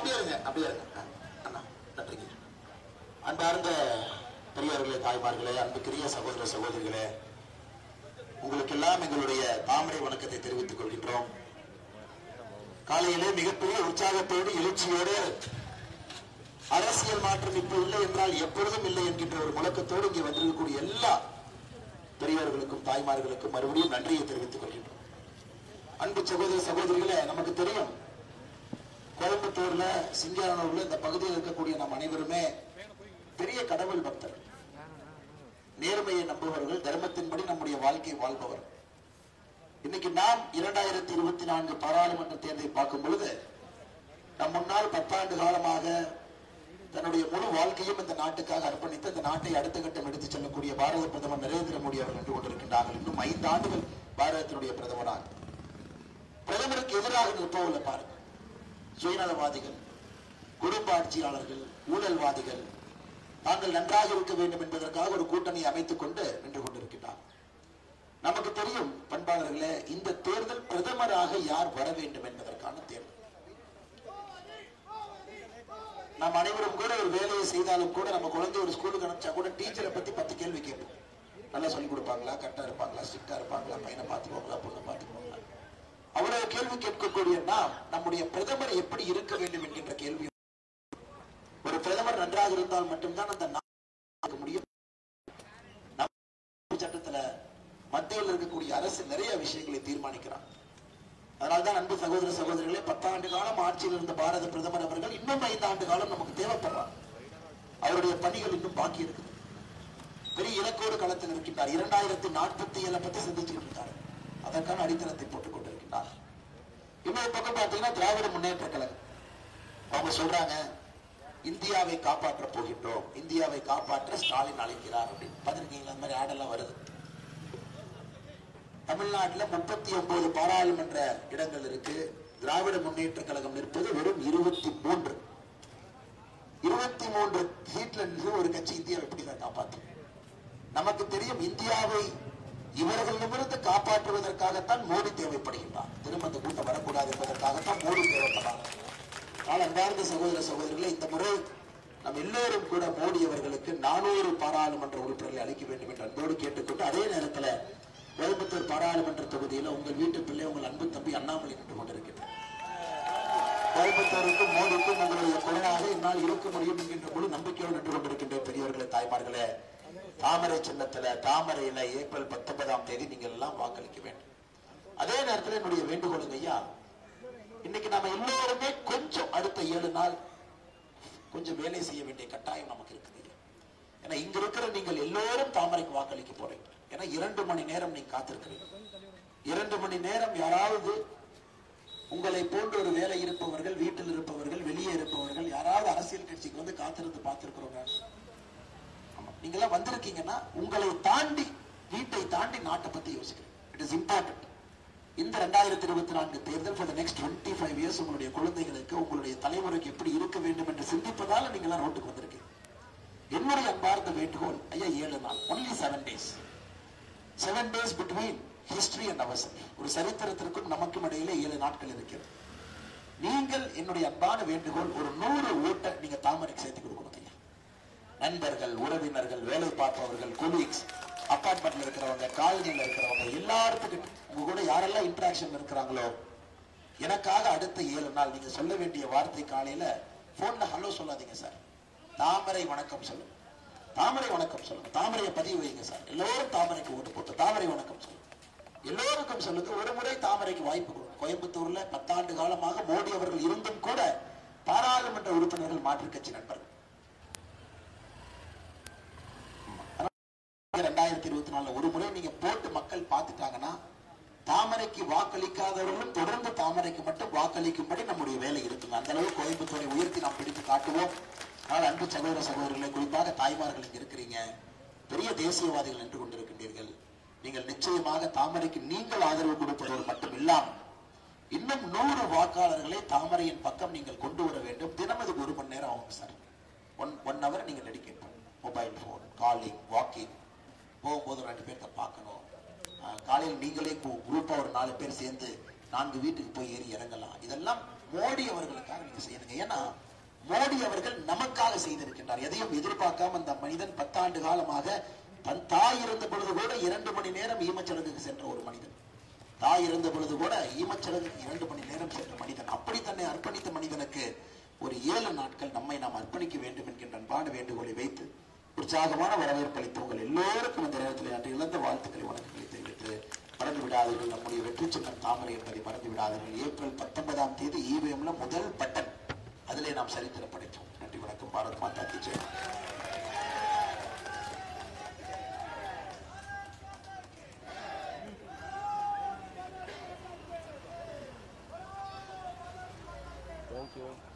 அப்படியே இருங்க அப்படியே இருங்க ஆ, அண்ணா நன்றிங்க அன்பார்ந்த பெரியவர்களே தாய்மார்களே அன்புக்குரிய சகோதர சகோதரிகளே உங்களுக்கெல்லாம் எங்களுடைய தாமரை வணக்கத்தை தெரிவித்துக் கொள்கின்றோம் காலையிலே மிகப்பெரிய உற்சாகத்தோடு எழுச்சியோடு அரசியல் மாற்றம் இப்ப இல்லை என்றால் எப்பொழுதும் இல்லை என்கின்ற ஒரு முழக்கத்தோடு இங்கே வந்திருக்கக்கூடிய எல்லா பெரியவர்களுக்கும் தாய்மார்களுக்கும் மறுபடியும் நன்றியை தெரிவித்துக் கொள்கின்றோம் அன்பு சகோதர சகோதரிகளே நமக்கு தெரியும் கோயம்புத்தூர்ல சிங்கானூர்ல இந்த பகுதியில் இருக்கக்கூடிய நம் அனைவருமே பெரிய கடவுள் பக்தர்கள் நேர்மையை நம்புபவர்கள் தர்மத்தின்படி நம்முடைய வாழ்க்கை வாழ்பவர் இன்னைக்கு நாம் இரண்டாயிரத்தி இருபத்தி நான்கு பாராளுமன்ற தேர்தலை பார்க்கும் பொழுது நம் முன்னால் பத்தாண்டு காலமாக தன்னுடைய முழு வாழ்க்கையும் இந்த நாட்டுக்காக அர்ப்பணித்து இந்த நாட்டை அடுத்த கட்டம் எடுத்துச் செல்லக்கூடிய பாரத பிரதமர் நரேந்திர மோடி அவர்கள் நின்று கொண்டிருக்கின்றார்கள் இன்னும் ஐந்து ஆண்டுகள் பாரதத்தினுடைய பிரதமராக பிரதமருக்கு எதிராக நிற்பவர்கள் பாருங்க சுயநலவாதிகள் குடும்ப ஆட்சியாளர்கள் ஊழல்வாதிகள் தாங்கள் நன்றாக இருக்க வேண்டும் என்பதற்காக ஒரு கூட்டணி அமைத்துக் கொண்டு நின்று கொண்டிருக்கிறார் நமக்கு தெரியும் பண்பாளர்களே இந்த தேர்தல் பிரதமராக யார் வர வேண்டும் என்பதற்கான தேர்தல் நாம் அனைவரும் கூட ஒரு வேலையை செய்தாலும் கூட நம்ம குழந்தை ஒரு ஸ்கூலுக்கு அனுப்பிச்சா கூட டீச்சரை பத்தி பத்து கேள்வி கேட்போம் நல்லா சொல்லி கொடுப்பாங்களா கரெக்டா இருப்பாங்களா ஸ்ட்ரிக்டா இருப்பாங்களா பையனை பார்த்துக்குவாங்களா பொண்ணை பார்த்துக்குவாங்களா அவ்வளவு கேள்வி கேட்கக்கூடிய நாம் நம்முடைய பிரதமர் எப்படி இருக்க வேண்டும் என்கின்ற கேள்வி ஒரு பிரதமர் நன்றாக இருந்தால் மட்டும்தான் அந்த நாடு முடியும் நம்ம சட்டத்துல மத்தியில் இருக்கக்கூடிய அரசு நிறைய விஷயங்களை தீர்மானிக்கிறார் அதனால்தான் அன்பு சகோதர சகோதரிகளே பத்தாண்டு காலம் ஆட்சியில் இருந்த பாரத பிரதமர் அவர்கள் இன்னும் ஐந்து ஆண்டு காலம் நமக்கு தேவைப்படுறார் அவருடைய பணிகள் இன்னும் பாக்கி இருக்குது பெரிய இலக்கோடு களத்தில் இருக்கின்றார் இரண்டாயிரத்தி நாற்பத்தி ஏழை பத்தி சிந்திச்சுட்டு இருக்காரு அதற்கான அடித்தளத்தை போட்டுக் கொண்டிருக்கின்றார் இன்னொரு பக்கம் பார்த்தீங்கன்னா திராவிட முன்னேற்ற கழகம் அவங்க சொல்றாங்க இந்தியாவை காப்பாற்ற போகின்றோம் இந்தியாவை காப்பாற்ற ஸ்டாலின் அழைக்கிறார் அப்படின்னு பார்த்திருக்கீங்களா அந்த மாதிரி ஆடெல்லாம் வருது தமிழ்நாட்டுல முப்பத்தி ஒன்பது பாராளுமன்ற இடங்கள் இருக்கு திராவிட முன்னேற்ற கழகம் நிற்பது வெறும் இருபத்தி மூன்று இருபத்தி மூன்று சீட்ல நின்று ஒரு கட்சி இந்தியாவை எப்படிதான் காப்பாற்றும் நமக்கு தெரியும் இந்தியாவை இவர்களிடமிருந்து காப்பாற்றுவதற்காகத்தான் மோடி தேவைப்படுகின்றார் திரும்ப அந்த கூட்டம் வரக்கூடாது என்பதற்காகத்தான் மோடி தேவைப்படாது ஆனால் அன்பார்ந்த சகோதர சகோதரிகளே இந்த முறை நாம் எல்லோரும் கூட மோடி அவர்களுக்கு நானூறு பாராளுமன்ற உறுப்பினர்களை அளிக்க வேண்டும் என்று அன்போடு கேட்டுக்கொண்டு அதே நேரத்தில் கோயம்புத்தூர் பாராளுமன்ற தொகுதியில் உங்கள் வீட்டு பிள்ளை உங்கள் அன்பு தம்பி அண்ணாமலை நின்று கொண்டிருக்கிறார் கோயம்புத்தூருக்கும் மோடிக்கும் உங்களுடைய குரலாக என்னால் இருக்க முடியும் என்கின்ற முழு நம்பிக்கையோடு நின்று கொண்டிருக்கின்ற பெரியவர்களே தாய்மார்களே தாமரை சின்னத்துல தாமரையில ஏப்ரல் பத்தொன்பதாம் தேதி நீங்கள் எல்லாம் வாக்களிக்க வேண்டும் அதே நேரத்தில் என்னுடைய வேண்டுகோளுங்க ஐயா இன்னைக்கு நாம எல்லோருமே கொஞ்சம் அடுத்த ஏழு நாள் கொஞ்சம் வேலை செய்ய வேண்டிய கட்டாயம் நமக்கு இருக்குது ஏன்னா இங்க இருக்கிற நீங்கள் எல்லோரும் தாமரைக்கு வாக்களிக்க போறீங்க ஏன்னா இரண்டு மணி நேரம் நீங்க காத்திருக்கிறீங்க இரண்டு மணி நேரம் யாராவது உங்களை போன்ற ஒரு வேலை இருப்பவர்கள் வீட்டில் இருப்பவர்கள் வெளியே இருப்பவர்கள் யாராவது அரசியல் கட்சிக்கு வந்து காத்திருந்து பார்த்திருக்கிறோங்க ஆமா. நீங்கெல்லாம் வந்திருக்கீங்கன்னா உங்களை தாண்டி வீட்டை தாண்டி நாட்டை பத்தி யோசிக்கிறேன் இட் இஸ் இம்பார்ட்டன்ட் இந்த ரெண்டாயிரத்தி இருபத்தி நான்கு தேர்தல் for next twenty five years உங்களுடைய குழந்தைகளுக்கு உங்களுடைய தலைமுறைக்கு எப்படி இருக்க வேண்டும் என்று சிந்திப்பதால நீங்க எல்லாம் ரோட்டுக்கு வந்திருக்கீங்க என்னுடைய அன்பார்ந்த வேண்டுகோள் ஐயா ஏழு நாள் only seven days seven days between history and ours ஒரு சரித்திரத்திற்கும் நமக்கும் இடையில ஏழு நாட்கள் இருக்கிறது நீங்கள் என்னுடைய அன்பான வேண்டுகோள் ஒரு நூறு ஓட்டை நீங்க தாமரைக்கு சேர்த்து கொடுக்கணும் ஐயா நண்பர்கள் உறவினர்கள் வேலை பார்ப்பவர்கள் கொலீக்ஸ் அப்பார்ட்மெண்ட்ல இருக்கிறவங்க காலனியில் இருக்கிறவங்க எல்லாத்துக்கும் உங்க கூட யாரெல்லாம் இன்டராக்ஷன் இருக்கிறாங்களோ எனக்காக அடுத்த ஏழு நாள் நீங்க சொல்ல வேண்டிய வார்த்தை காலையில போன்ல ஹலோ சொல்லாதீங்க சார் தாமரை வணக்கம் சொல்லுங்க தாமரை வணக்கம் சொல்லுங்க தாமரையை பதிவு வைங்க சார் எல்லோரும் தாமரைக்கு ஓட்டு போட்டு தாமரை வணக்கம் சொல்லுங்க எல்லோருக்கும் சொல்லுங்க ஒரு முறை தாமரைக்கு வாய்ப்பு கொடுங்க கோயம்புத்தூர்ல பத்தாண்டு காலமாக மோடி அவர்கள் இருந்தும் கூட பாராளுமன்ற உறுப்பினர்கள் மாற்றுக் கட்சி நண்பர்கள் ரெண்டாயிரத்தி இருபத்தி நாலுல ஒரு முறை நீங்க போட்டு மக்கள் பார்த்துட்டாங்கன்னா தாமரைக்கு வாக்களிக்காதவர்களும் தொடர்ந்து தாமரைக்கு மட்டும் வாக்களிக்கும்படி நம்முடைய வேலை இருக்குங்க அந்த அளவு கோயம்புத்தூரை உயர்த்தி நாம் பிடித்து காட்டுவோம் ஆனால் அன்பு சகோதர சகோதரர்களை குறிப்பாக தாய்மார்கள் இங்க இருக்கிறீங்க பெரிய தேசியவாதிகள் நின்று கொண்டிருக்கின்றீர்கள் நீங்கள் நிச்சயமாக தாமரைக்கு நீங்கள் ஆதரவு கொடுப்பதோடு மட்டும் இல்லாமல் இன்னும் நூறு வாக்காளர்களை தாமரையின் பக்கம் நீங்கள் கொண்டு வர வேண்டும் தினம் அதுக்கு ஒரு மணி நேரம் ஆகும் சார் ஒன் ஒன் ஹவர் நீங்கள் dedicate mobile phone calling walking போகும்போது ரெண்டு பேர்த்த பார்க்கணும் ஆஹ் காலையில் நீங்களே குரூப்பா ஒரு நாலு பேர் சேர்ந்து நான்கு வீட்டுக்கு போய் ஏறி இறங்கலாம் இதெல்லாம் மோடி அவர்களுக்காக நீங்க செய்யணுங்க ஏன்னா மோடி அவர்கள் நமக்காக செய்திருக்கின்றார் எதையும் எதிர்பார்க்காம அந்த மனிதன் பத்தாண்டு காலமாக தன் தாய் இருந்த பொழுது கூட இரண்டு மணி நேரம் ஈமச்சடங்குக்கு சென்ற ஒரு மனிதன் தாய் இருந்த பொழுது கூட ஈமச்சடங்குக்கு இரண்டு மணி நேரம் சென்ற மனிதன் அப்படி தன்னை அர்ப்பணித்த மனிதனுக்கு ஒரு ஏழு நாட்கள் நம்மை நாம் அர்ப்பணிக்க வேண்டும் என்கின்ற அன்பான வேண்டுகோளை வைத்து உற்சாகமான வரவேற்பு அளித்த உங்கள் எல்லோருக்கும் இந்த நேரத்தில் அன்று இழந்த வாழ்த்துக்களை வணக்கங்களை தெரிவித்து மறந்து விடாதீர்கள் நம்முடைய வெற்றி சின்னம் தாமரை என்பதை மறந்து விடாதீர்கள் ஏப்ரல் பத்தொன்பதாம் தேதி இவிஎம்ல முதல் பட்டன் அதிலே நாம் சரித்திரம் படைத்தோம் நன்றி வணக்கம் பாரத் மாதா கி ஜெய் Thank you.